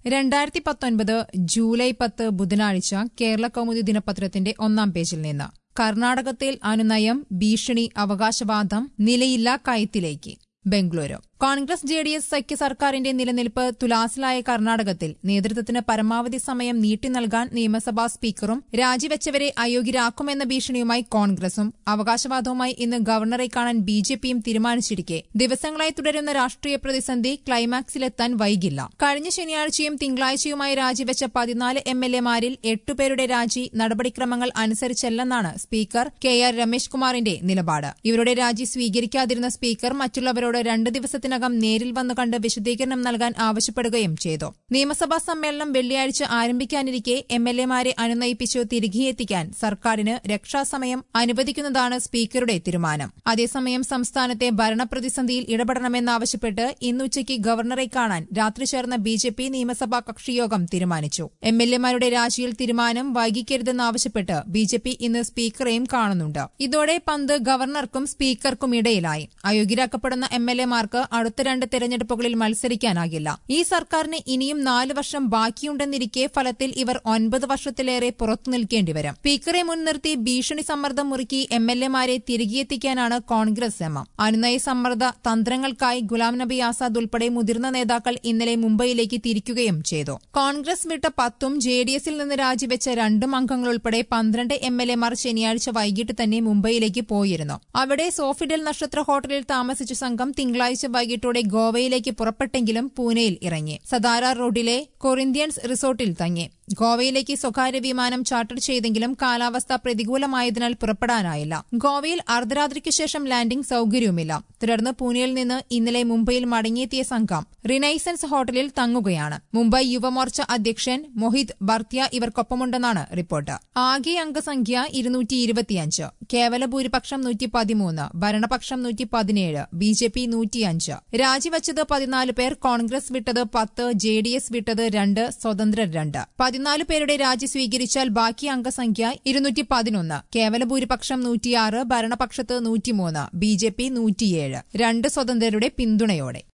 രണ്ടായിരത്തി പത്തൊൻപത് ജൂലൈ പത്ത് ബുധനാഴ്ച കേരള കൗമുദി ദിനപത്രത്തിന്റെ ഒന്നാം പേജിൽ നിന്ന് കർണാടകത്തിൽ അനുനയം ഭീഷണി അവകാശവാദം നിലയില്ല കയത്തിലേക്ക് Bengaluru Congress J D S സഖ്യ സർക്കാരിന്റെ നിലനിൽപ്പ് തുലാസിലായ കർണാടകത്തിൽ നേതൃത്വത്തിന് പരമാവധി സമയം നീട്ടി നൽകാൻ നിയമസഭാ സ്പീക്കറും രാജിവെച്ചവരെ അയോഗ്യരാക്കുമെന്ന ഭീഷണിയുമായി കോൺഗ്രസും അവകാശവാദവുമായി ഇന്ന് ഗവർണറെ കാണാൻ ബി ജെ പിയും തീരുമാനിച്ചിരിക്കെ ദിവസങ്ങളായി തുടരുന്ന രാഷ്ട്രീയ പ്രതിസന്ധി ക്ലൈമാക്സിലെത്താൻ വൈകില്ല കഴിഞ്ഞ ശനിയാഴ്ചയും തിങ്കളാഴ്ചയുമായി രാജിവെച്ച പതിനാല് എം എൽ എമാരിൽ എട്ടുപേരുടെ രാജി നടപടിക്രമങ്ങൾ അനുസരിച്ചല്ലെന്നാണ് സ്പീക്കർ കെ ആർ രമേശ് കുമാറിന്റെ നിലപാട് ഇവരുടെ രാജി സ്വീകരിക്കാതിരുന്ന സ്പീക്കർ മറ്റുള്ളവരോട് രണ്ട് ദിവസത്തിനകം നേരിൽ വന്നു കണ്ട് വിശദീകരണം നൽകാൻ ആവശ്യപ്പെടുകയും ചെയ്തു നിയമസഭാ സമ്മേളനം വെള്ളിയാഴ്ച ആരംഭിക്കാനിരിക്കെ എം എൽ എമാരെ അനുനയിപ്പിച്ചു തിരികെയെത്തിക്കാൻ സർക്കാരിന് രക്ഷാസമയം അനുവദിക്കുന്നതാണ് സ്പീക്കറുടെ തീരുമാനം അതേസമയം സംസ്ഥാനത്തെ ഭരണപ്രതിസന്ധിയിൽ ഇടപെടണമെന്നാവശ്യപ്പെട്ട് ഇന്നുച്ചയ്ക്ക് ഗവർണറെ കാണാൻ രാത്രി ചേർന്ന ബി ജെ പി നിയമസഭാ കക്ഷിയോഗം തീരുമാനിച്ചു എം എൽ എമാരുടെ രാജിയിൽ തീരുമാനം വൈകിക്കരുതെന്നാവശ്യപ്പെട്ട് ബി ജെ പി ഇന്ന് സ്പീക്കറെയും കാണുന്നുണ്ട് ഇതോടെ പന്ത് ഗവർണർക്കും സ്പീക്കർക്കും ഇടയിലായി അയോഗ്യരാക്കപ്പെടുന്ന എം എൽ എമാർക്ക് അടുത്ത രണ്ട് തെരഞ്ഞെടുപ്പുകളിൽ മത്സരിക്കാനാകില്ല ഈ സർക്കാരിന് ഇനിയും നാല് വർഷം ബാക്കിയുണ്ടെന്നിരിക്കെ ഫലത്തിൽ ഇവർ ഒൻപത് വർഷത്തിലേറെ പുറത്തു നിൽക്കേണ്ടിവരും സ്പീക്കറെ മുൻനിർത്തി ഭീഷണി സമ്മർദ്ദം മുറുക്കി എം എൽ എമാരെ തിരികെയെത്തിക്കാനാണ് കോൺഗ്രസ് ശ്രമം അനുനയ സമ്മർദ്ദ തന്ത്രങ്ങൾക്കായി ഗുലാം നബി ആസാദ് ഉൾപ്പെടെ മുതിർന്ന നേതാക്കൾ ഇന്നലെ മുംബൈയിലേക്ക് തിരിക്കുകയും ചെയ്തു കോൺഗ്രസ് വിട്ട പത്തും ജെ ഡി എസിൽ നിന്ന് രാജിവെച്ച രണ്ടും അംഗങ്ങൾ ഉൾപ്പെടെ പന്ത്രണ്ട് എം എൽ എമാർ ശനിയാഴ്ച വൈകിട്ട് തന്നെ മുംബൈയിലേക്ക് പോയിരുന്നു അവിടെ സോഫിഡൽ നക്ഷത്ര ഹോട്ടലിൽ താമസിച്ച സംഘം തിങ്കളാഴ്ച വൈകിട്ടോടെ ഗോവയിലേക്ക് പുറപ്പെട്ടെങ്കിലും പൂനെയിൽ ഇറങ്ങി സതാര റോഡിലെ കൊറിന്ത്യൻസ് റിസോർട്ടിൽ തങ്ങി ഗോവയിലേക്ക് സ്വകാര്യ വിമാനം ചാർട്ടർ ചെയ്തെങ്കിലും കാലാവസ്ഥ പ്രതികൂലമായതിനാൽ പുറപ്പെടാനായില്ല ഗോവയിൽ അർദ്ധരാത്രിക്ക് ശേഷം ലാൻഡിംഗ് സൌകര്യവുമില്ല തുടർന്ന് പൂനെയിൽ നിന്ന് ഇന്നലെ മുംബൈയിൽ മടങ്ങിയെത്തിയ സംഘം റിനൈസൻസ് ഹോട്ടലിൽ തങ്ങുകയാണ് മുംബൈ യുവമോർച്ച അധ്യക്ഷൻ മൊഹിത് ബർത്തിയ ഇവർക്കൊപ്പമുണ്ടെന്നാണ് റിപ്പോർട്ട് ആകെ അംഗസംഖ്യ ഇരുന്നൂറ്റി ഇരുപത്തിയഞ്ച് കേവല ഭൂരിപക്ഷം നൂറ്റി പതിമൂന്ന് ഭരണപക്ഷം നൂറ്റി പതിനേഴ് ബി ജെ പി നൂറ്റിയഞ്ച് രാജിവച്ചത് പതിനാല് പേർ കോൺഗ്രസ് വിട്ടത് പത്ത് ജെ ഡി എസ് വിട്ടത് രണ്ട് സ്വതന്ത്രർ രണ്ട് പതിനാല് പേരുടെ രാജി സ്വീകരിച്ചാൽ ബാക്കി അംഗസംഖ്യ ഇരുന്നൂറ്റി പതിനൊന്ന് കേവല ഭൂരിപക്ഷം നൂറ്റിയാറ് ഭരണപക്ഷത്ത് നൂറ്റിമൂന്ന് ബി ജെ പി നൂറ്റിയേഴ് രണ്ട് സ്വതന്ത്രരുടെ പിന്തുണയോടെ